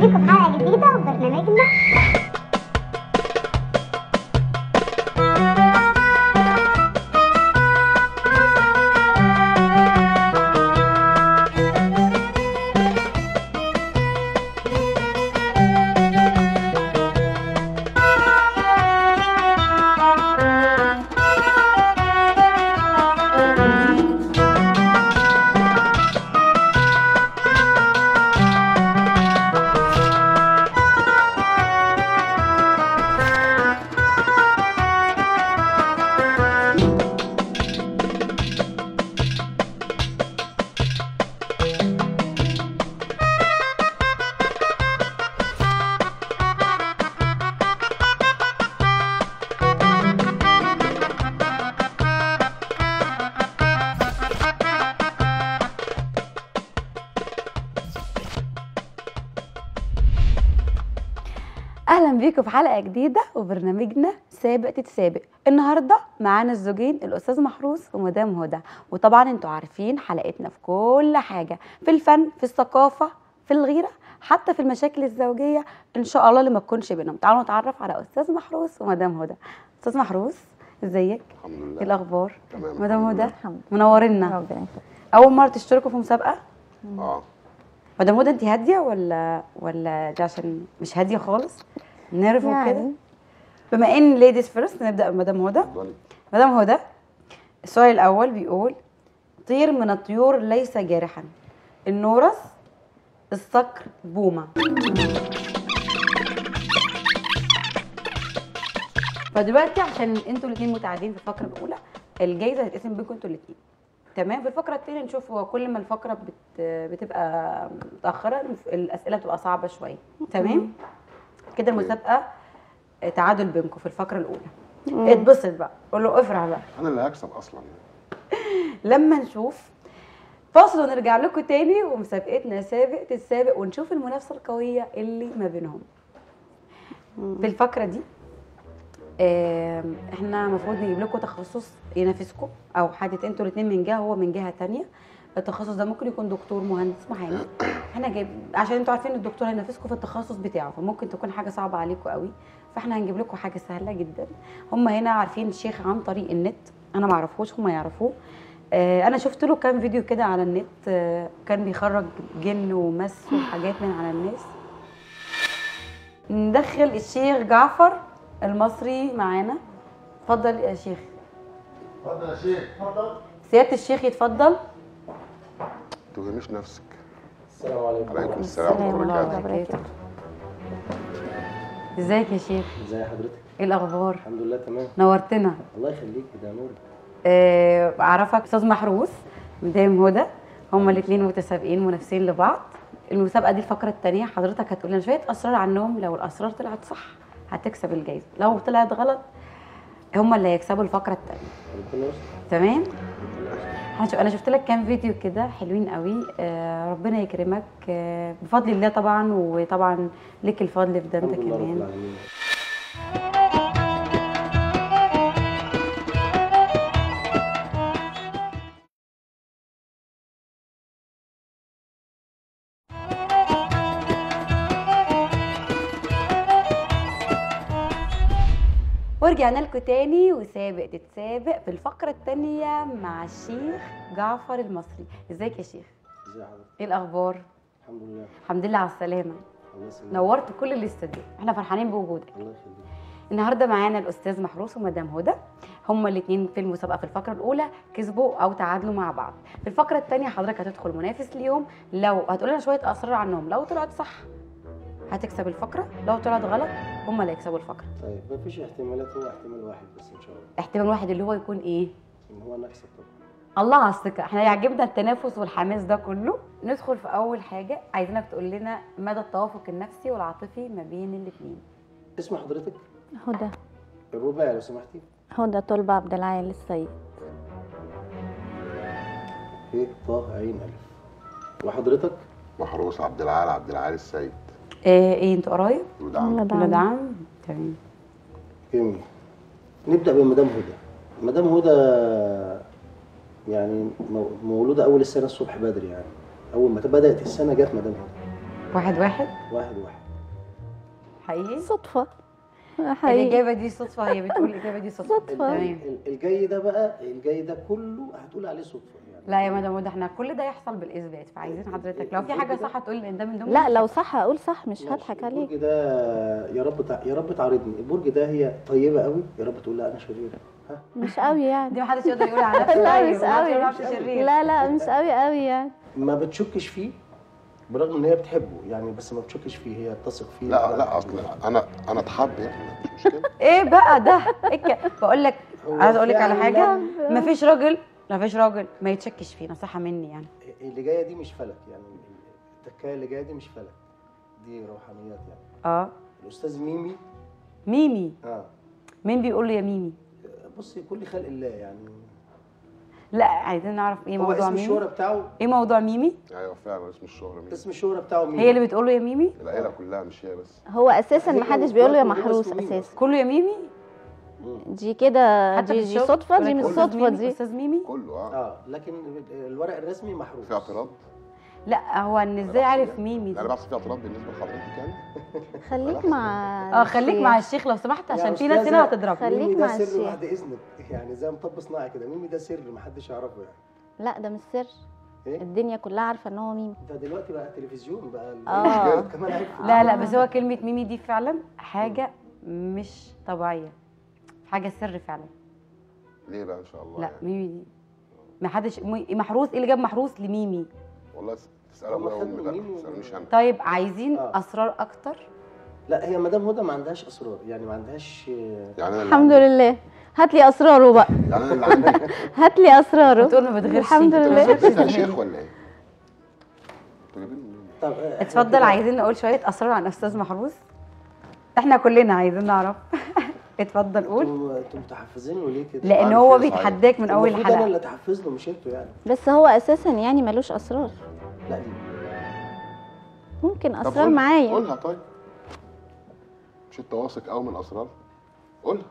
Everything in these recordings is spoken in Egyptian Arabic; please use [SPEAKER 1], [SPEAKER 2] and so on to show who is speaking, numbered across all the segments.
[SPEAKER 1] بيكم في حلقة جديدة وبرنامجنا
[SPEAKER 2] اهلا بيكم في حلقه جديده وبرنامجنا سابق تتسابق النهارده معانا الزوجين الاستاذ محروس ومدام هدى وطبعا انتوا عارفين حلقتنا في كل حاجه في الفن في الثقافه في الغيره حتى في المشاكل الزوجيه ان شاء الله اللي ما تكونش بينهم تعالوا نتعرف على استاذ محروس ومدام هدى استاذ محروس ازيك
[SPEAKER 3] الحمد
[SPEAKER 2] ايه
[SPEAKER 3] لله
[SPEAKER 2] الاخبار
[SPEAKER 3] تمام
[SPEAKER 2] مدام
[SPEAKER 3] الحمد
[SPEAKER 2] هدى
[SPEAKER 3] لله.
[SPEAKER 2] منورنا
[SPEAKER 4] ربنا يخليك.
[SPEAKER 2] اول مره تشتركوا في مسابقه
[SPEAKER 3] اه
[SPEAKER 2] مدام هدى انت هاديه ولا ولا دي عشان مش هاديه خالص نرف وكده
[SPEAKER 4] يعني
[SPEAKER 2] بما ان ليديز فيرست نبدا بمدام هدى
[SPEAKER 3] اتفضلي
[SPEAKER 2] مدام هدى السؤال الاول بيقول طير من الطيور ليس جارحا النورس الصقر بومه فدلوقتي عشان انتوا الاثنين متعادلين في الفقره الاولى الجايزه هتتقسم بينكم انتوا الاثنين تمام في الفقره الثانيه نشوف هو كل ما الفقره بت... بتبقى متاخره الاسئله بتبقى صعبه شويه تمام كده المسابقه تعادل بينكم في الفقره الاولى اتبسط بقى قول له افرح بقى
[SPEAKER 3] انا اللي هكسب اصلا
[SPEAKER 2] لما نشوف فاصل ونرجع لكم تاني ومسابقتنا سابق تتسابق ونشوف المنافسه القويه اللي ما بينهم في الفقره دي آم، احنا المفروض نجيب لكم تخصص ينافسكم او حد انتوا الاثنين من جهه هو من جهه تانية التخصص ده ممكن يكون دكتور مهندس محامي احنا جايب عشان انتوا عارفين الدكتور هينافسكم في التخصص بتاعه فممكن تكون حاجه صعبه عليكم قوي فاحنا هنجيب لكم حاجه سهله جدا هم هنا عارفين الشيخ عن طريق النت انا ما اعرفوش هم يعرفوه آه، انا شفت له كام فيديو كده على النت آه، كان بيخرج جن ومس وحاجات من على الناس ندخل الشيخ جعفر المصري معانا اتفضل يا شيخ
[SPEAKER 3] اتفضل يا شيخ اتفضل
[SPEAKER 2] سياده الشيخ يتفضل
[SPEAKER 3] ما تغنيش نفسك
[SPEAKER 5] السلام عليكم
[SPEAKER 3] عليكم السلام ورحمه الله وبركاته
[SPEAKER 2] وبركاته ازيك يا شيخ
[SPEAKER 5] ازي حضرتك
[SPEAKER 2] ايه الاخبار
[SPEAKER 5] الحمد لله تمام
[SPEAKER 2] نورتنا
[SPEAKER 5] الله يخليك ده نور
[SPEAKER 2] آه، اعرفك استاذ محروس مدام هدى هما الاثنين متسابقين منافسين لبعض المسابقه دي الفقره الثانيه حضرتك هتقول لنا شويه اسرار عنهم لو الاسرار طلعت صح هتكسب الجائزه لو طلعت غلط هما اللي هيكسبوا الفقره الثانيه
[SPEAKER 5] ربنا يستر
[SPEAKER 2] تمام انا شو- انا شفت لك كام فيديو كده حلوين قوي آه ربنا يكرمك آه بفضل الله طبعا وطبعا لك الفضل في ده انت
[SPEAKER 5] الحمد لله رب
[SPEAKER 2] كمان
[SPEAKER 5] العالمين
[SPEAKER 2] ورجعنا لكم تاني وسابق تتسابق في الفقره الثانيه مع الشيخ جعفر المصري ازيك يا شيخ
[SPEAKER 5] ازي حضرتك
[SPEAKER 2] ايه الاخبار
[SPEAKER 5] الحمد لله
[SPEAKER 2] الحمد لله على السلامه
[SPEAKER 5] الله يسلمك
[SPEAKER 2] نورت كل الاستوديو احنا فرحانين بوجودك
[SPEAKER 5] الله يخليك
[SPEAKER 2] النهارده معانا الاستاذ محروس ومدام هدى هما الاثنين في المسابقه في الفقره الاولى كسبوا او تعادلوا مع بعض في الفقره الثانيه حضرتك هتدخل منافس ليهم لو هتقول لنا شويه اسرار عنهم لو طلعت صح هتكسب الفقره لو طلعت غلط هما اللي هيكسبوا الفقره
[SPEAKER 5] طيب ما فيش احتمالات هو احتمال واحد بس ان شاء الله
[SPEAKER 2] احتمال واحد اللي هو يكون ايه
[SPEAKER 5] ان هو نكسب طبعا
[SPEAKER 2] الله على الثقه احنا يعجبنا التنافس والحماس ده كله ندخل في اول حاجه عايزينك تقول لنا مدى التوافق النفسي والعاطفي ما بين الاثنين
[SPEAKER 5] اسم حضرتك
[SPEAKER 4] هدى
[SPEAKER 5] الرباعي لو سمحتي
[SPEAKER 4] هدى طلبة عبد العال السيد
[SPEAKER 5] ف ط عين الف وحضرتك
[SPEAKER 3] محروس عبد العال عبد العال السيد
[SPEAKER 2] ايه, إيه انتوا قرايب
[SPEAKER 3] ودعم
[SPEAKER 4] ولد
[SPEAKER 2] ولاد
[SPEAKER 4] عم.
[SPEAKER 2] عم تمام
[SPEAKER 5] جميل نبدا بمدام هدى مدام هدى يعني مو- مولوده اول السنه الصبح بدري يعني اول ما بدات السنه جت مدام هدى
[SPEAKER 2] واحد واحد
[SPEAKER 5] واحد واحد
[SPEAKER 2] حقيقي
[SPEAKER 4] صدفة حقيقي
[SPEAKER 2] الاجابه دي صدفه هي بتقول الاجابه دي صدفه
[SPEAKER 4] صدفة.
[SPEAKER 2] تمام
[SPEAKER 5] ال- الجاي ده بقى الجاي ده كله هتقول عليه صدفه يعني
[SPEAKER 2] لا يا مدام هدى احنا كل ده يحصل بالاثبات فعايزين حضرتك لو في حاجه صح تقول ان ده من ضمن
[SPEAKER 4] لا لو صح اقول صح مش
[SPEAKER 5] ماشي.
[SPEAKER 4] هضحك عليك
[SPEAKER 5] البرج ده يا رب تع... يا رب تعرضني البرج ده هي طيبه قوي يا رب تقول لا انا شريره ها
[SPEAKER 4] مش قوي يعني
[SPEAKER 2] دي محدش يقدر يقول على نفسه
[SPEAKER 4] لا
[SPEAKER 2] طيب،
[SPEAKER 4] مش
[SPEAKER 2] ومحدش
[SPEAKER 4] قوي
[SPEAKER 2] يقول على نفسه شرير
[SPEAKER 4] لا لا مش قوي قوي يعني
[SPEAKER 5] ما بتشكش فيه برغم ان هي بتحبه يعني بس ما بتشكش فيه هي بتثق فيه
[SPEAKER 3] لا لا اصل انا انا اتحب يعني مش مشكله
[SPEAKER 2] ايه بقى ده إيه بقول لك
[SPEAKER 5] هو
[SPEAKER 2] عايز اقول لك على حاجه
[SPEAKER 5] فعلاً
[SPEAKER 2] مفيش راجل مفيش راجل ما يتشكش فيه نصيحه مني يعني
[SPEAKER 5] اللي جايه دي مش فلك يعني التكايه اللي جايه دي مش فلك دي روحانيات يعني
[SPEAKER 2] اه
[SPEAKER 5] الاستاذ ميمي
[SPEAKER 2] ميمي
[SPEAKER 5] اه
[SPEAKER 2] مين بيقول له يا ميمي
[SPEAKER 5] بصي كل خلق الله يعني
[SPEAKER 2] لا عايزين نعرف ايه
[SPEAKER 5] هو
[SPEAKER 2] موضوع
[SPEAKER 5] اسم الشهره
[SPEAKER 2] ميمي
[SPEAKER 5] بتاعه
[SPEAKER 2] ايه موضوع ميمي
[SPEAKER 3] ايوه فعلا اسم الشهره مين
[SPEAKER 5] اسم الشهره بتاعه ميمي
[SPEAKER 2] هي اللي بتقول له يا ميمي
[SPEAKER 3] العيله كلها مش هي بس
[SPEAKER 4] هو اساسا
[SPEAKER 5] هي
[SPEAKER 4] ما حدش بيقول له يا
[SPEAKER 5] ومراته
[SPEAKER 4] محروس
[SPEAKER 5] اسمه مين
[SPEAKER 4] اساسا
[SPEAKER 2] كله يا ميمي
[SPEAKER 4] دي كده
[SPEAKER 2] حتى
[SPEAKER 4] دي,
[SPEAKER 2] في
[SPEAKER 4] دي
[SPEAKER 2] الشغل
[SPEAKER 4] صدفه
[SPEAKER 2] يقول
[SPEAKER 4] دي
[SPEAKER 2] لك
[SPEAKER 4] مش
[SPEAKER 2] أستاذ
[SPEAKER 4] صدفه
[SPEAKER 2] ميمي،
[SPEAKER 4] دي
[SPEAKER 2] استاذ ميمي
[SPEAKER 3] كله اه
[SPEAKER 5] اه لكن الورق الرسمي محروس
[SPEAKER 3] في اعتراض
[SPEAKER 2] لا هو ان ازاي عارف ميمي
[SPEAKER 3] انا
[SPEAKER 2] دي؟
[SPEAKER 3] بحث في اعتراض بالنسبه لحضرتك يعني
[SPEAKER 4] خليك مع
[SPEAKER 2] اه خليك مع الشيخ لو سمحت
[SPEAKER 5] يا
[SPEAKER 2] عشان في ناس هنا
[SPEAKER 5] أستاذة،
[SPEAKER 2] هتضرب
[SPEAKER 4] خليك
[SPEAKER 5] ميمي
[SPEAKER 4] مع
[SPEAKER 5] ده سر
[SPEAKER 4] الشيخ.
[SPEAKER 5] بعد اذنك يعني زي مطب صناعي كده ميمي ده سر محدش يعرفه يعني
[SPEAKER 4] لا ده مش سر
[SPEAKER 5] ايه
[SPEAKER 4] الدنيا كلها عارفه ان هو ميمي
[SPEAKER 5] ده دلوقتي بقى تلفزيون بقى
[SPEAKER 4] آه.
[SPEAKER 5] كمان عرفوا.
[SPEAKER 2] لا لا بس هو كلمه ميمي دي فعلا حاجه مش طبيعيه حاجه سر فعلا
[SPEAKER 3] ليه بقى ان شاء الله
[SPEAKER 2] لا
[SPEAKER 3] يعني.
[SPEAKER 2] ميمي دي ما حدش مي- محروس ايه اللي جاب محروس لميمي
[SPEAKER 3] والله تسال
[SPEAKER 5] هم
[SPEAKER 3] ابويا وامي
[SPEAKER 5] خدوا
[SPEAKER 3] بقى
[SPEAKER 5] مين
[SPEAKER 3] ما
[SPEAKER 5] و-
[SPEAKER 3] تسالونيش انا
[SPEAKER 2] طيب عايزين
[SPEAKER 5] آه.
[SPEAKER 2] اسرار اكتر
[SPEAKER 5] لا هي مدام هدى ما عندهاش اسرار يعني ما عندهاش
[SPEAKER 3] يعني انا اللي
[SPEAKER 4] الحمد
[SPEAKER 3] عندي-
[SPEAKER 4] لله هات لي اسراره بقى
[SPEAKER 3] يعني انا اللي عندي
[SPEAKER 4] هات لي اسراره
[SPEAKER 2] بتقول ما بتغيرش
[SPEAKER 4] الحمد
[SPEAKER 3] انت
[SPEAKER 4] لله
[SPEAKER 3] مش يا شيخ ولا ايه؟ انتوا جايبين منين؟
[SPEAKER 5] طب آه، إحنا
[SPEAKER 2] اتفضل
[SPEAKER 5] كده-
[SPEAKER 2] عايزين نقول شويه اسرار عن استاذ محروس احنا كلنا عايزين نعرف اتفضل قول
[SPEAKER 5] انتوا انتوا متحفزين له ليه كده؟
[SPEAKER 2] لان
[SPEAKER 3] عارف
[SPEAKER 2] هو
[SPEAKER 3] ايه صحيح.
[SPEAKER 2] بيتحداك من اول
[SPEAKER 5] المفروض انا
[SPEAKER 2] حلقه
[SPEAKER 5] اللي اتحفز له مش انتوا يعني
[SPEAKER 4] بس هو اساسا يعني ملوش اسرار
[SPEAKER 5] لا ليه؟
[SPEAKER 4] ممكن
[SPEAKER 3] طب
[SPEAKER 4] اسرار
[SPEAKER 3] قولها-
[SPEAKER 4] معايا
[SPEAKER 3] قولها طيب مش انت واثق قوي من الاسرار؟ قولها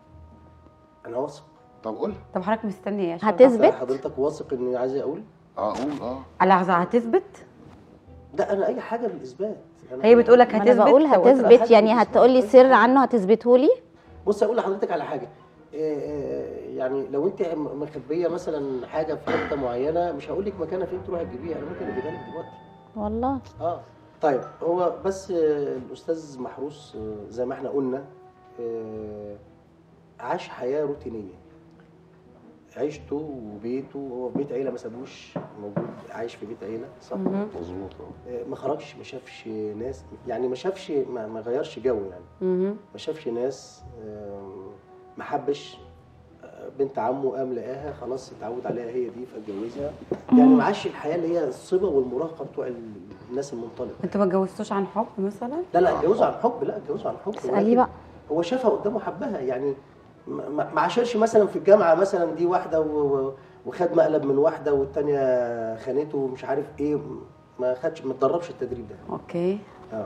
[SPEAKER 5] انا واثق
[SPEAKER 3] طب قولها
[SPEAKER 2] طب حضرتك مستني ايه يا شباب؟
[SPEAKER 4] هتثبت
[SPEAKER 5] حضرتك واثق اني عايز اقول؟
[SPEAKER 3] اه قول اه
[SPEAKER 2] لحظه هتثبت
[SPEAKER 5] لا انا اي حاجه بالاثبات أنا
[SPEAKER 2] هي بتقول لك
[SPEAKER 4] ما انا
[SPEAKER 2] هتثبت
[SPEAKER 4] بقول
[SPEAKER 2] لو قلت-
[SPEAKER 4] هتثبت يعني هتقولي سر عنه هتثبته لي
[SPEAKER 5] بص اقول لحضرتك على حاجه إيه إيه يعني لو انت م- مخبيه مثلا حاجه في حته معينه مش هقول لك مكانها فين تروحي تجيبيها انا ممكن اجيبها لك دلوقتي
[SPEAKER 4] والله
[SPEAKER 5] اه طيب هو بس آه، الاستاذ محروس آه، زي ما احنا قلنا آه، عاش حياه روتينيه عيشته وبيته هو في بيت عيله ما سابوش موجود عايش في بيت عيله صح
[SPEAKER 2] مهم.
[SPEAKER 3] مظبوط اه
[SPEAKER 5] آه، ما خرجش ما شافش ناس يعني ما شافش ما, ما غيرش جو يعني
[SPEAKER 2] مهم.
[SPEAKER 5] ما شافش ناس آم، ما حبش آه، بنت عمه قام لقاها خلاص اتعود عليها هي دي فاتجوزها يعني ما عاش الحياه اللي هي الصبا والمراهقه بتوع ال- الناس المنطلقه
[SPEAKER 2] انتوا ما اتجوزتوش عن حب مثلا
[SPEAKER 5] لا لا اتجوزوا عن حب لا اتجوزوا عن حب
[SPEAKER 4] اسالي
[SPEAKER 5] ولكن
[SPEAKER 4] بقى
[SPEAKER 5] هو شافها قدامه حبها يعني ما- ما ما عاشرش مثلا في الجامعه مثلا دي واحده و- و- وخد مقلب من واحده والتانيه خانته ومش عارف ايه ما خدش ما اتدربش التدريب ده
[SPEAKER 2] اوكي
[SPEAKER 5] اه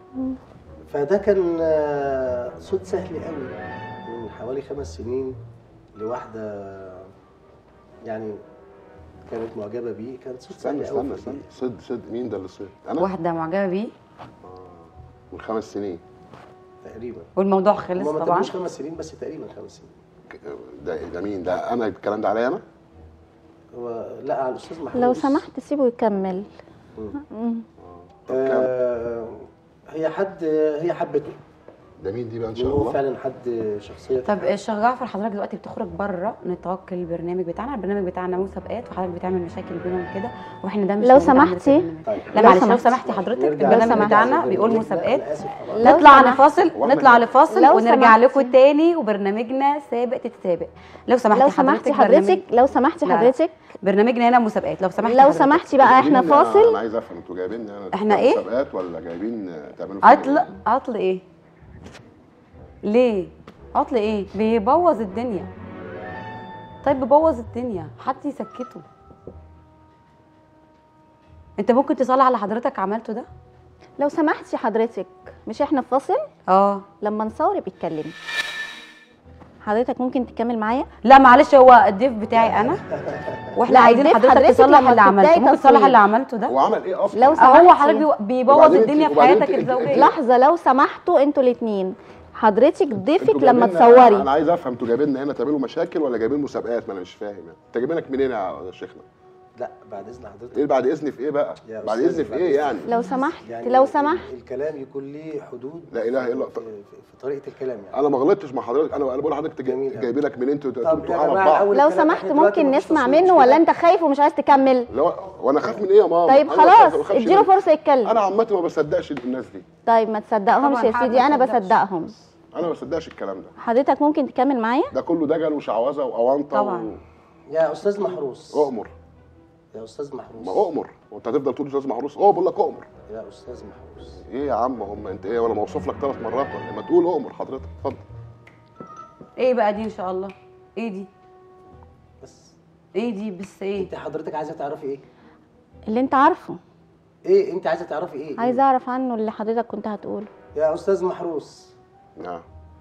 [SPEAKER 5] فده كان آه، صوت سهل قوي من حوالي خمس سنين لواحده يعني كانت معجبه بيه كان صوت
[SPEAKER 3] استنى
[SPEAKER 5] سهل قوي
[SPEAKER 3] استنى استنى صد صد مين ده اللي صد؟ انا
[SPEAKER 2] واحده معجبه بيه
[SPEAKER 3] من خمس سنين
[SPEAKER 5] تقريبا
[SPEAKER 2] والموضوع خلص
[SPEAKER 5] هما ما
[SPEAKER 2] طبعا
[SPEAKER 5] تموش خمس سنين بس تقريبا خمس سنين
[SPEAKER 3] ك- ده ده مين ده انا الكلام ده عليا انا؟
[SPEAKER 5] هو لا على الاستاذ محمود
[SPEAKER 4] لو سمحت سيبه يكمل مم.
[SPEAKER 3] طب كام؟
[SPEAKER 5] آه هي حد هي حبته
[SPEAKER 3] ده مين دي بقى ان شاء
[SPEAKER 5] هو
[SPEAKER 3] الله؟
[SPEAKER 5] فعلا حد شخصيه
[SPEAKER 2] طب الشيخ جعفر حضرتك دلوقتي بتخرج بره نطاق البرنامج بتاعنا البرنامج بتاعنا مسابقات وحضرتك بتعمل مشاكل بينهم كده واحنا ده مش
[SPEAKER 4] لو
[SPEAKER 2] موجود عندنا في
[SPEAKER 4] سمحتي.
[SPEAKER 2] البرنامج.
[SPEAKER 5] طيب
[SPEAKER 2] لا
[SPEAKER 4] لو
[SPEAKER 2] معلش لو
[SPEAKER 4] سمحتي.
[SPEAKER 2] سمحتي حضرتك
[SPEAKER 5] نرجع
[SPEAKER 2] البرنامج
[SPEAKER 4] لو
[SPEAKER 2] بتاعنا
[SPEAKER 5] للبرنامج.
[SPEAKER 2] بيقول
[SPEAKER 5] لا،
[SPEAKER 2] مسابقات
[SPEAKER 5] أنا آسف طبعاً.
[SPEAKER 4] لو
[SPEAKER 2] نطلع
[SPEAKER 4] سمحت.
[SPEAKER 2] لفاصل
[SPEAKER 3] وأحمد
[SPEAKER 2] نطلع
[SPEAKER 3] بقى.
[SPEAKER 2] لفاصل
[SPEAKER 4] لو
[SPEAKER 2] ونرجع
[SPEAKER 4] سمحتي.
[SPEAKER 2] لكم تاني وبرنامجنا سابق تتسابق لو سمحتي
[SPEAKER 4] لو سمحتي
[SPEAKER 2] حضرتك
[SPEAKER 4] حضرتك لو سمحتي
[SPEAKER 2] لا.
[SPEAKER 4] حضرتك
[SPEAKER 2] برنامجنا هنا مسابقات لو سمحتي
[SPEAKER 4] لو
[SPEAKER 2] حضرتك.
[SPEAKER 4] سمحتي بقى احنا
[SPEAKER 3] جايبين- انا
[SPEAKER 4] فاصل
[SPEAKER 3] عايز افهم انتوا جايبين انا
[SPEAKER 2] إحنا إيه؟
[SPEAKER 3] مسابقات ولا جايبين تعملوا فينا
[SPEAKER 2] عطل
[SPEAKER 3] إيه؟
[SPEAKER 2] عطل ايه ليه عطل ايه بيبوظ الدنيا طيب بيبوظ الدنيا حد يسكته انت ممكن تصلي على حضرتك عملته ده
[SPEAKER 4] لو سمحتي حضرتك مش احنا في فاصل
[SPEAKER 2] اه
[SPEAKER 4] لما نصور بيتكلمي حضرتك ممكن تكمل معايا
[SPEAKER 2] لا معلش هو الضيف بتاعي انا واحنا
[SPEAKER 4] لا،
[SPEAKER 2] عايزين
[SPEAKER 4] الضيف
[SPEAKER 2] حضرتك
[SPEAKER 4] حضرتك
[SPEAKER 2] تصلح
[SPEAKER 4] لما
[SPEAKER 2] اللي عملته
[SPEAKER 4] بتبدأي
[SPEAKER 2] ممكن تصلح
[SPEAKER 4] تصوير.
[SPEAKER 2] اللي عملته ده
[SPEAKER 3] هو عمل ايه اصلا؟
[SPEAKER 4] لو
[SPEAKER 2] هو
[SPEAKER 4] سمحتي
[SPEAKER 2] حضرتك بي- بيبوظ
[SPEAKER 3] وبعدين انت-
[SPEAKER 2] الدنيا في
[SPEAKER 3] وبعدين
[SPEAKER 2] حياتك
[SPEAKER 3] انت-
[SPEAKER 2] الزوجيه
[SPEAKER 4] لحظه لو سمحتوا انتوا الاثنين حضرتك ضيفك
[SPEAKER 3] انتوا
[SPEAKER 4] لما
[SPEAKER 3] جايبيننا- انا
[SPEAKER 4] تصوري
[SPEAKER 3] عايز افهم انتوا جايبيننا هنا تعملوا مشاكل ولا جايبين مسابقات ما انا مش فاهم يعني انت جايبينك منين يا شيخنا؟
[SPEAKER 5] لا بعد اذن حضرتك
[SPEAKER 3] ايه بعد اذني في ايه بقى؟
[SPEAKER 5] يا
[SPEAKER 3] بعد
[SPEAKER 5] أستاذ،
[SPEAKER 3] اذني في
[SPEAKER 5] بعد
[SPEAKER 3] ايه
[SPEAKER 5] إذنك.
[SPEAKER 3] يعني؟
[SPEAKER 4] لو سمحت
[SPEAKER 5] يعني
[SPEAKER 4] لو
[SPEAKER 5] ال-
[SPEAKER 4] سمحت
[SPEAKER 5] الكلام يكون ليه حدود
[SPEAKER 3] لا إله إلا الله.
[SPEAKER 5] في, في, في طريقه الكلام يعني
[SPEAKER 3] انا ما غلطتش مع حضرتك انا انا بقول لحضرتك
[SPEAKER 5] جميل
[SPEAKER 3] جاي-
[SPEAKER 5] أوي.
[SPEAKER 3] جايبينك منين انتوا
[SPEAKER 5] طب
[SPEAKER 3] انتوا
[SPEAKER 5] يا
[SPEAKER 3] عرب
[SPEAKER 5] جماعة
[SPEAKER 3] بعض
[SPEAKER 5] أول
[SPEAKER 4] لو
[SPEAKER 5] الكلام
[SPEAKER 4] سمحت
[SPEAKER 5] إحنا دلوقتي
[SPEAKER 4] ممكن
[SPEAKER 5] مفيش
[SPEAKER 4] نسمع
[SPEAKER 5] تصوير،
[SPEAKER 4] منه
[SPEAKER 5] مش
[SPEAKER 4] ولا
[SPEAKER 5] كده؟
[SPEAKER 4] انت خايف ومش عايز تكمل
[SPEAKER 3] لو وانا خايف من ايه يا ماما؟
[SPEAKER 4] طيب
[SPEAKER 3] أنا ما
[SPEAKER 4] خلاص
[SPEAKER 3] بخافش
[SPEAKER 4] اديله
[SPEAKER 3] منك.
[SPEAKER 4] فرصه يتكلم
[SPEAKER 3] انا عامه ما بصدقش الناس دي
[SPEAKER 4] طيب ما تصدقهمش
[SPEAKER 2] طبعاً
[SPEAKER 4] يا
[SPEAKER 2] حق
[SPEAKER 4] سيدي
[SPEAKER 2] ما
[SPEAKER 4] انا
[SPEAKER 2] تصدقش.
[SPEAKER 4] بصدقهم
[SPEAKER 3] انا ما بصدقش الكلام ده
[SPEAKER 4] حضرتك ممكن تكمل معايا
[SPEAKER 3] ده كله دجل وشعوذه واونطه
[SPEAKER 2] طبعاً.
[SPEAKER 5] يا استاذ محروس
[SPEAKER 3] اؤمر
[SPEAKER 5] يا استاذ محروس
[SPEAKER 3] ما اؤمر وانت هتفضل تقول استاذ محروس اه بقول لك اؤمر
[SPEAKER 5] يا استاذ محروس
[SPEAKER 3] ايه يا عم هم انت ايه وانا موصوف لك ثلاث مرات ولا إيه؟ ما تقول اؤمر حضرتك اتفضل
[SPEAKER 2] ايه بقى دي ان شاء الله ايه دي
[SPEAKER 5] بس
[SPEAKER 2] ايه دي بس ايه
[SPEAKER 5] انت حضرتك عايزه تعرفي ايه
[SPEAKER 4] اللي انت عارفه
[SPEAKER 5] ايه انت عايزه تعرفي ايه
[SPEAKER 4] عايزه اعرف عنه اللي حضرتك كنت هتقوله
[SPEAKER 5] يا استاذ محروس
[SPEAKER 3] نعم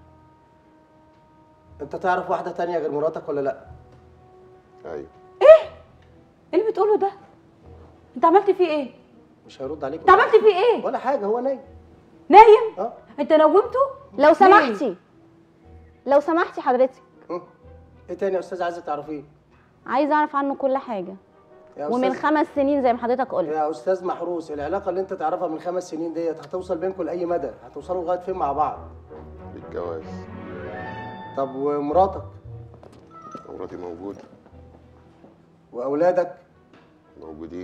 [SPEAKER 5] انت تعرف واحده تانية غير مراتك ولا لا
[SPEAKER 3] ايوه
[SPEAKER 2] ايه اللي بتقوله ده انت عملت فيه ايه
[SPEAKER 5] مش هيرد عليك
[SPEAKER 2] انت عملت فيه ايه
[SPEAKER 5] ولا حاجه هو نايم
[SPEAKER 2] نايم
[SPEAKER 5] اه
[SPEAKER 2] انت نومته
[SPEAKER 4] لو سمحتي لو سمحتي حضرتك
[SPEAKER 5] هم. ايه تاني يا استاذ عايزه تعرفيه
[SPEAKER 4] عايزه اعرف عنه كل حاجه
[SPEAKER 5] يا
[SPEAKER 4] ومن
[SPEAKER 5] أستاذ-
[SPEAKER 4] خمس سنين زي ما حضرتك قلت
[SPEAKER 5] يا استاذ محروس العلاقه اللي انت تعرفها من خمس سنين ديت هتوصل بينكم لاي مدى هتوصلوا لغايه فين مع بعض
[SPEAKER 3] بالجواز
[SPEAKER 5] طب ومراتك
[SPEAKER 3] مراتي موجوده
[SPEAKER 5] واولادك
[SPEAKER 3] موجودين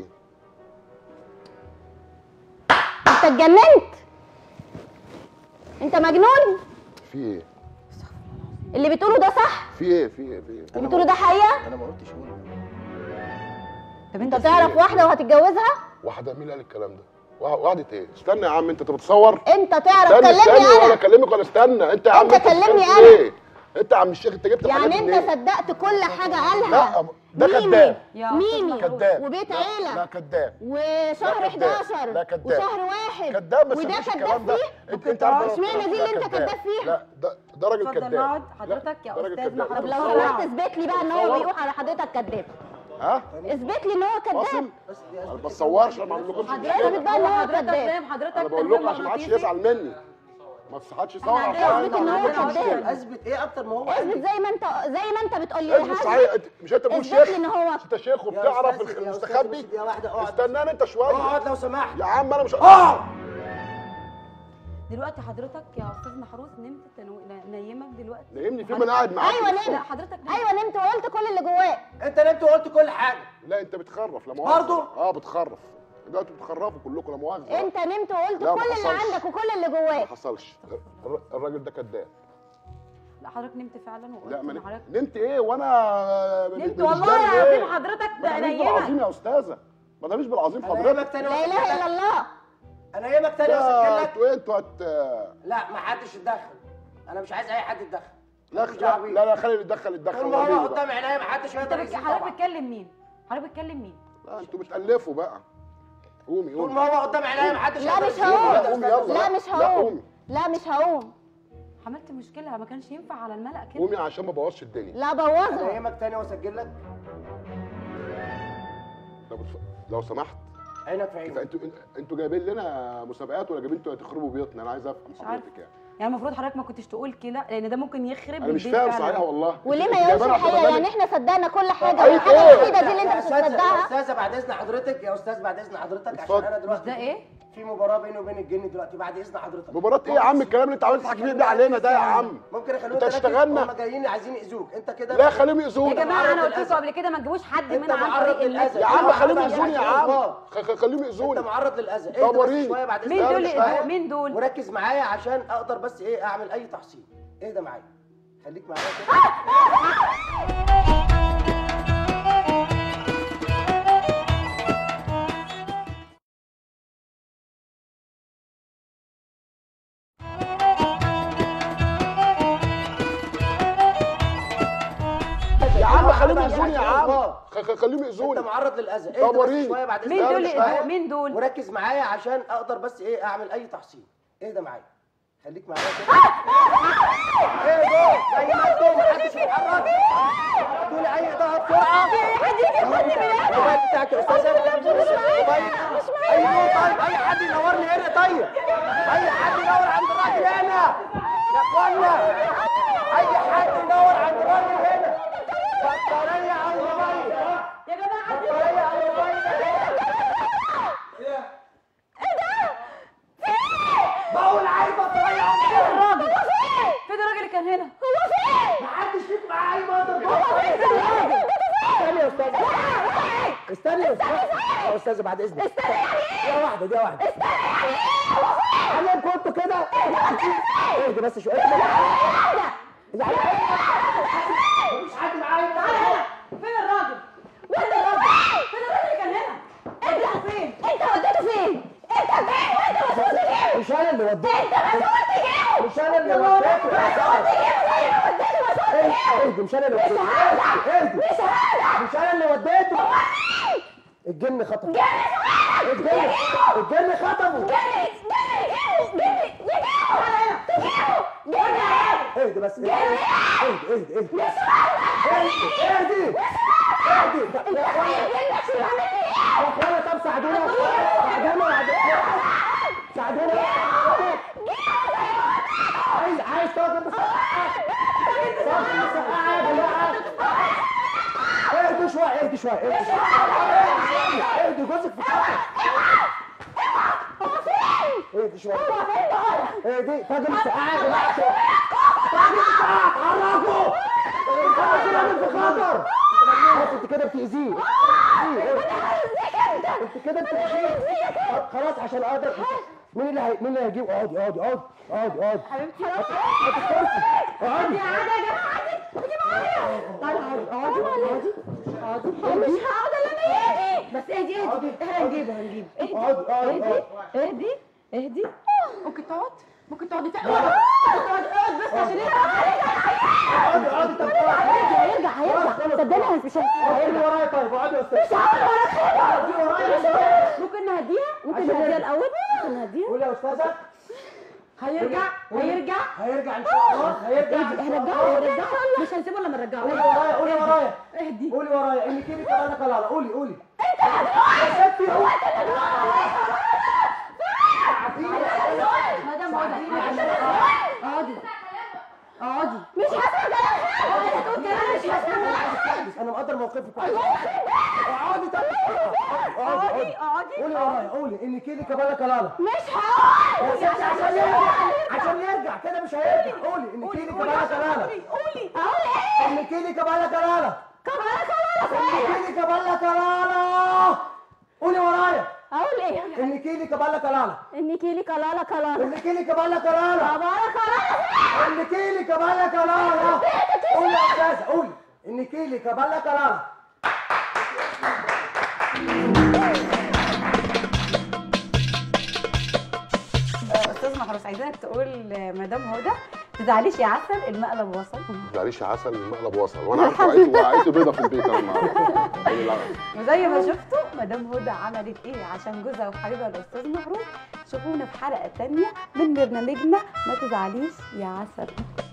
[SPEAKER 4] انت اتجننت انت مجنون
[SPEAKER 3] في ايه
[SPEAKER 4] اللي بتقوله ده صح
[SPEAKER 3] في ايه في ايه في ايه
[SPEAKER 4] اللي بتقوله ده حقيقه
[SPEAKER 5] انا ما قلتش هو
[SPEAKER 2] طب انت
[SPEAKER 4] انت تعرف واحده وهتتجوزها
[SPEAKER 3] واحده مين اللي قال الكلام ده وا- واحده ايه استنى يا عم انت انت بتصور
[SPEAKER 4] انت تعرف
[SPEAKER 3] استنى
[SPEAKER 4] كلمني
[SPEAKER 3] استنى ولا
[SPEAKER 4] انا
[SPEAKER 3] اكلمك ولا استنى انت يا عم
[SPEAKER 4] انت كلمني
[SPEAKER 3] بتتكلم
[SPEAKER 4] انا.
[SPEAKER 3] ليه؟ انت يا عم الشيخ انت جبت الحاجات
[SPEAKER 4] يعني
[SPEAKER 3] دي
[SPEAKER 4] انت
[SPEAKER 3] منين؟
[SPEAKER 4] صدقت كل حاجه قالها
[SPEAKER 3] لا ده
[SPEAKER 4] ميمي.
[SPEAKER 3] كذاب
[SPEAKER 2] يا
[SPEAKER 4] ميمي
[SPEAKER 2] أستاذ
[SPEAKER 3] كذاب
[SPEAKER 4] وبيت
[SPEAKER 3] لا-
[SPEAKER 4] عيله
[SPEAKER 3] لا كذاب
[SPEAKER 4] وشهر
[SPEAKER 3] لا كداب.
[SPEAKER 4] 11
[SPEAKER 3] لا كداب.
[SPEAKER 4] وشهر واحد
[SPEAKER 3] كذاب بس
[SPEAKER 4] وده
[SPEAKER 3] مفيش
[SPEAKER 4] كداب
[SPEAKER 3] الكلام ده
[SPEAKER 4] فيه
[SPEAKER 3] انت انت عارف
[SPEAKER 4] اشمعنى دي اللي انت كداب فيها؟
[SPEAKER 3] لا ده ده راجل
[SPEAKER 2] اتفضل
[SPEAKER 3] كذاب
[SPEAKER 2] نقعد
[SPEAKER 3] لا،
[SPEAKER 2] حضرتك يا
[SPEAKER 3] ده راجل
[SPEAKER 2] أستاذ
[SPEAKER 3] كذاب.
[SPEAKER 2] محمد.
[SPEAKER 4] طب
[SPEAKER 3] انت
[SPEAKER 4] لو
[SPEAKER 3] بتصور؟
[SPEAKER 4] سمحت اثبت لي بقى ان هو
[SPEAKER 3] بتصور؟
[SPEAKER 4] بيقول على حضرتك كداب
[SPEAKER 3] ها
[SPEAKER 4] اثبت لي ان هو
[SPEAKER 3] واصل
[SPEAKER 4] كداب
[SPEAKER 3] انا ما بتصورش انا ما بعمل لكمش
[SPEAKER 2] حضرتك
[SPEAKER 3] مشكله
[SPEAKER 4] بقى ان هو
[SPEAKER 2] حضرتك
[SPEAKER 4] كداب.
[SPEAKER 2] فاهم حضرتك
[SPEAKER 3] انا بقول لكم عشان ما حدش
[SPEAKER 2] مغناطيسي؟
[SPEAKER 3] يزعل مني ما تصحاش يصور
[SPEAKER 2] احنا
[SPEAKER 3] عشان
[SPEAKER 2] عندنا
[SPEAKER 3] انا ما
[SPEAKER 4] اثبت ان هو
[SPEAKER 3] بعملكمش
[SPEAKER 4] كداب.
[SPEAKER 3] مشكله
[SPEAKER 5] اثبت ايه اكتر ما هو
[SPEAKER 4] اثبت
[SPEAKER 5] قال.
[SPEAKER 4] زي ما انت زي ما انت بتقول لي
[SPEAKER 3] اثبت
[SPEAKER 4] هثبت.
[SPEAKER 3] صحيح انت- مش انت بتقول
[SPEAKER 4] اثبت
[SPEAKER 3] شيخ
[SPEAKER 4] لي ان هو
[SPEAKER 3] انت شيخ
[SPEAKER 5] يا
[SPEAKER 3] وبتعرف
[SPEAKER 5] أستاذ- يا أستاذ
[SPEAKER 3] المستخبي
[SPEAKER 5] بص، يا واحده اقعد
[SPEAKER 3] استناني انت شويه
[SPEAKER 5] اقعد لو سمحت
[SPEAKER 3] يا عم انا مش اه
[SPEAKER 2] دلوقتي حضرتك يا استاذ محروس نمت تنو... نيمك دلوقتي
[SPEAKER 3] نايمني في ما انا قاعد معاك
[SPEAKER 4] ايوه
[SPEAKER 2] لا
[SPEAKER 4] نمت
[SPEAKER 2] حضرتك نمت.
[SPEAKER 4] ايوه نمت وقلت كل اللي جواك
[SPEAKER 5] انت نمت وقلت كل حاجه
[SPEAKER 3] لا انت بتخرف لا مؤاخذه
[SPEAKER 5] برضه؟
[SPEAKER 3] اه بتخرف دلوقتي بتخرفوا كلكم لا مؤاخذه
[SPEAKER 4] انت نمت وقلت
[SPEAKER 3] لا، ما
[SPEAKER 4] كل اللي
[SPEAKER 3] حصلش.
[SPEAKER 4] عندك وكل اللي
[SPEAKER 3] ما
[SPEAKER 4] جواك
[SPEAKER 3] حصلش الر- الراجل ده كذاب
[SPEAKER 2] لا حضرتك نمت فعلا وقلت
[SPEAKER 3] لا ما
[SPEAKER 2] إن
[SPEAKER 3] ن-
[SPEAKER 2] حضرتك
[SPEAKER 3] نمت ايه وانا
[SPEAKER 2] نمت
[SPEAKER 3] مش
[SPEAKER 2] والله
[SPEAKER 3] داري
[SPEAKER 2] العظيم
[SPEAKER 3] ليه؟
[SPEAKER 2] حضرتك
[SPEAKER 3] ما تهميش بالعظيم
[SPEAKER 2] نيمك
[SPEAKER 3] يا استاذه ما تهميش بالعظيم
[SPEAKER 5] انا
[SPEAKER 3] حضرتك
[SPEAKER 5] يهمك تاني
[SPEAKER 4] لا اله
[SPEAKER 5] واسجل
[SPEAKER 4] الا
[SPEAKER 5] لك
[SPEAKER 4] الله
[SPEAKER 5] انا يهمك تاني واسجل لك
[SPEAKER 3] انتوا انتوا هت
[SPEAKER 5] لا ما حدش يتدخل انا مش عايز اي حد يتدخل
[SPEAKER 3] لا
[SPEAKER 5] مش دعوة بيه.
[SPEAKER 3] لا لا خلي اللي يتدخل يتدخل
[SPEAKER 5] طول ما
[SPEAKER 3] وريني
[SPEAKER 5] هو
[SPEAKER 3] بقى.
[SPEAKER 5] قدام عينيا ما حدش
[SPEAKER 2] انت
[SPEAKER 5] يقدر
[SPEAKER 2] بك...
[SPEAKER 5] يزيد
[SPEAKER 2] حضرتك
[SPEAKER 5] طبعا
[SPEAKER 2] بتكلم مين حضرتك بتكلم مين
[SPEAKER 3] لا انتوا بتألفوا بقى قومي
[SPEAKER 5] طول
[SPEAKER 3] قومي
[SPEAKER 5] ما هو قدام عينيا ما حدش
[SPEAKER 4] لا
[SPEAKER 5] يقدر
[SPEAKER 4] مش
[SPEAKER 5] يزيد.
[SPEAKER 4] هقوم.
[SPEAKER 3] لا قومي يلا
[SPEAKER 4] لا مش
[SPEAKER 3] لا
[SPEAKER 4] هقوم
[SPEAKER 3] قومي
[SPEAKER 4] لا مش هقوم
[SPEAKER 2] عملت مشكله ما كانش ينفع على الملأ كده
[SPEAKER 3] قومي عشان ما بوظش الدنيا
[SPEAKER 4] لا
[SPEAKER 5] انا
[SPEAKER 4] بوظها
[SPEAKER 5] يهمك تاني واسجل لك
[SPEAKER 3] لو بتف... لو سمحت
[SPEAKER 5] عينك في عينك
[SPEAKER 3] انتوا انتوا جايبين لنا مسابقات ولا جايبين انتوا تخربوا بيوتنا انا عايز افهم
[SPEAKER 2] مش عارفة.
[SPEAKER 3] حضرتك يعني
[SPEAKER 2] يعني المفروض حضرتك ما كنتش تقول كده لان ده ممكن يخرب
[SPEAKER 3] انا مش
[SPEAKER 2] البيت
[SPEAKER 3] فاهم
[SPEAKER 2] فعلاً.
[SPEAKER 3] صحيح والله
[SPEAKER 4] وليه
[SPEAKER 3] انتوا
[SPEAKER 4] ما يقولش
[SPEAKER 3] جايبينها
[SPEAKER 4] الحقيقه
[SPEAKER 3] برنامج-
[SPEAKER 4] يعني احنا صدقنا كل حاجه
[SPEAKER 3] أي
[SPEAKER 4] والحاجه
[SPEAKER 3] إيه؟
[SPEAKER 4] الوحيده دي اللي انت
[SPEAKER 5] يا
[SPEAKER 4] مش
[SPEAKER 5] أستاذ- يا
[SPEAKER 4] مصدقها
[SPEAKER 5] استاذه بعد اذن حضرتك يا استاذ بعد اذن حضرتك عشان
[SPEAKER 3] اتفضل.
[SPEAKER 5] انا
[SPEAKER 2] مش
[SPEAKER 5] دلوقتي
[SPEAKER 2] ده ايه
[SPEAKER 5] في مباراه بيني وبين الجن دلوقتي بعد اذن حضرتك
[SPEAKER 3] مباراة ايه يا عم الكلام اللي انت عمال تضحك فيه ده علينا ده يا عم
[SPEAKER 5] ممكن يخلونا
[SPEAKER 3] انت
[SPEAKER 5] تركز،
[SPEAKER 3] اشتغلنا
[SPEAKER 5] هم جايين عايزين يأذوك انت كده
[SPEAKER 3] لا خليهم
[SPEAKER 2] يا
[SPEAKER 3] يأذونا
[SPEAKER 2] جماعه انا
[SPEAKER 5] معرض
[SPEAKER 2] قلت لكم
[SPEAKER 5] للأذى.
[SPEAKER 2] قبل كده ما تجيبوش حد
[SPEAKER 5] انت
[SPEAKER 2] من عن
[SPEAKER 5] معرض
[SPEAKER 2] طريق الناس
[SPEAKER 5] للأذى.
[SPEAKER 3] يا عم
[SPEAKER 5] انت
[SPEAKER 3] خليهم
[SPEAKER 5] معرض
[SPEAKER 3] يأذوني يا
[SPEAKER 5] للأذى.
[SPEAKER 3] عم خ- خ- خليهم
[SPEAKER 5] انت
[SPEAKER 3] يأذوني
[SPEAKER 5] معرض للاذى
[SPEAKER 3] طب
[SPEAKER 5] اهدى بس
[SPEAKER 3] وريني.
[SPEAKER 5] شويه بعد
[SPEAKER 2] مين
[SPEAKER 5] اذنك
[SPEAKER 2] دول
[SPEAKER 3] مش
[SPEAKER 2] اللي-
[SPEAKER 3] فاهم.
[SPEAKER 2] مين دول
[SPEAKER 5] وركز معايا عشان اقدر بس ايه اعمل اي تحصيل اهدى معايا خليك معايا كده
[SPEAKER 3] يا عم خليهم
[SPEAKER 5] بعد
[SPEAKER 3] يأذوني يا
[SPEAKER 5] إذنك.
[SPEAKER 3] عم
[SPEAKER 5] الله.
[SPEAKER 3] خ- خ- خليهم
[SPEAKER 5] انت
[SPEAKER 3] يأذوني
[SPEAKER 5] معرض للاذى
[SPEAKER 3] طب
[SPEAKER 5] اهدى بس
[SPEAKER 3] وريني.
[SPEAKER 5] شويه بعد
[SPEAKER 2] مين
[SPEAKER 5] اذنك
[SPEAKER 2] دول
[SPEAKER 3] مش
[SPEAKER 2] اللي-
[SPEAKER 3] فاهم.
[SPEAKER 2] مين دول
[SPEAKER 5] وركز معايا عشان اقدر بس ايه اعمل اي تحصيل اهدى معايا خليك معايا كده ايه دول زي ما انتم محدش يتحرك دول اي اضاءه بسرعه الموبايل بتاعك يا استاذه الموبايل اي نور طيب اي حد ينور لي هنا طيب اي حد ينور عند الراجل هنا يا اخوانا اي حد ينور عند الراجل هنا بطاريه على الموبايل
[SPEAKER 2] يا جماعه
[SPEAKER 5] بطاريه على الموبايل بقول عايز بطاريه على الموبايل
[SPEAKER 2] فين الراجل اللي كان هنا
[SPEAKER 5] محدش فيك معاه اي مصدر استني يا استاذ استني يا استاذ يا استاذ بعد اذنك استني يا واحده دي واحده استني علمكم انتوا كده اهدي بس شويه مفيش حد معايا
[SPEAKER 2] فين الراجل فين الراجل فين الراجل اللي كان هنا انت فين
[SPEAKER 1] انت وديته فين؟ انت فين؟ وانت مسؤول تجيبه؟
[SPEAKER 5] مش انا اللي وديته
[SPEAKER 1] انت مسؤول تجيبه؟
[SPEAKER 5] مش انا اللي وديته
[SPEAKER 1] مسؤول تجيبه زي ما وديته مسؤول تجيبه؟
[SPEAKER 5] اهدي مش انا اللي وديته اهدي
[SPEAKER 1] مش هذا
[SPEAKER 5] مش انا اللي وديته الجن خطفه الجن الجن خطفه
[SPEAKER 1] جري جري جري تجيبه تجيبه
[SPEAKER 5] اهدي بس اهدي اهدي اهدي اهدي اهدي اهدي اهدي يا اخوانا يا اخوانا طب ساعدونا ساعدونا ساعدونا عايز عايز تقعد بس اهدي شويه اهدي شويه اهدي شويه اهدي جوزك في خطر اهدي شويه اهدي طاجن مسقعه يا جماعه طاجن مسقعه اتحركوا الراجل راجل في خطر خلاص انت كده بتأذيه بتأذيه. انت كده بتأذيه خلاص عشان اقدر مين اللي هي... مين اللي هيجيب اقعدي اقعدي اقعدي اقعدي اقعدي
[SPEAKER 2] حبيبتي
[SPEAKER 5] اقعدي
[SPEAKER 2] عادي يا جماعه
[SPEAKER 5] اقعدي اقعدي
[SPEAKER 2] مش هقعد الا انا بس اهدي اهدي احنا هنجيبه هنجيبه
[SPEAKER 5] اقعدي اقعدي اقعدي
[SPEAKER 2] اهدي اهدي ممكن تقعد ممكن تقعدي فين ممكن تقعد اقعد بس عشان
[SPEAKER 5] اقعدي اقعدي طب
[SPEAKER 1] هيرجع هيرجع صدقني مش
[SPEAKER 5] اقعدي ورايا طيب اقعدي يا استاذ اقعدي ورايا
[SPEAKER 2] ممكن نهديها ممكن نهديها الاول ممكن نهديها
[SPEAKER 5] قولي يا استاذه
[SPEAKER 2] هيرجع هيرجع
[SPEAKER 5] هيرجع ان شاء الله هيرجع ان شاء الله
[SPEAKER 2] هيرجعه مش هنسيبه لما نرجعه
[SPEAKER 5] قولي ورايا قولي ورايا
[SPEAKER 2] اهدي
[SPEAKER 5] قولي ورايا ان كيمي كمان كلاله قولي قولي يا ستي قولي
[SPEAKER 2] مدام هدى اقعدي اقعدي مش
[SPEAKER 5] انا مقدر موقفك اقعدي طب اقعدي اقعدي
[SPEAKER 2] اقعدي
[SPEAKER 5] قولي ورايا قولي ان كيلي كبالا كلاله
[SPEAKER 1] مش هقعد
[SPEAKER 5] يا ستي عشان يرجع عشان يرجع كده مش هيرجع قولي ان كيلي كبالا كلاله
[SPEAKER 2] قولي
[SPEAKER 5] ان كيلي كبالا كلاله ان كيلي كبالا كلاله قولي ورايا
[SPEAKER 1] اقول ايه
[SPEAKER 5] ان كيلي كبالا كلاله
[SPEAKER 1] ان كيلي كلالا كلالا
[SPEAKER 5] ان كيلي كبالا كلاله
[SPEAKER 1] كلالا كلالا
[SPEAKER 5] ان كيلي كبالا كلاله قولي يا استاذه قولي ان كيلي كبالا كلاله
[SPEAKER 2] استاذ محروس عايزاك تقول مدام هدى تزعليش يا عسل المقلب وصل
[SPEAKER 3] معلش عسل المقلب وصل وانا عارف وقعت وقعت بيضه في البيت انا النهارده
[SPEAKER 2] وزي ما شفتوا مدام هدى عملت ايه عشان جوزها وحبيبها الاستاذ محروس شوفونا في حلقه تانية من برنامجنا ما تزعليش يا عسل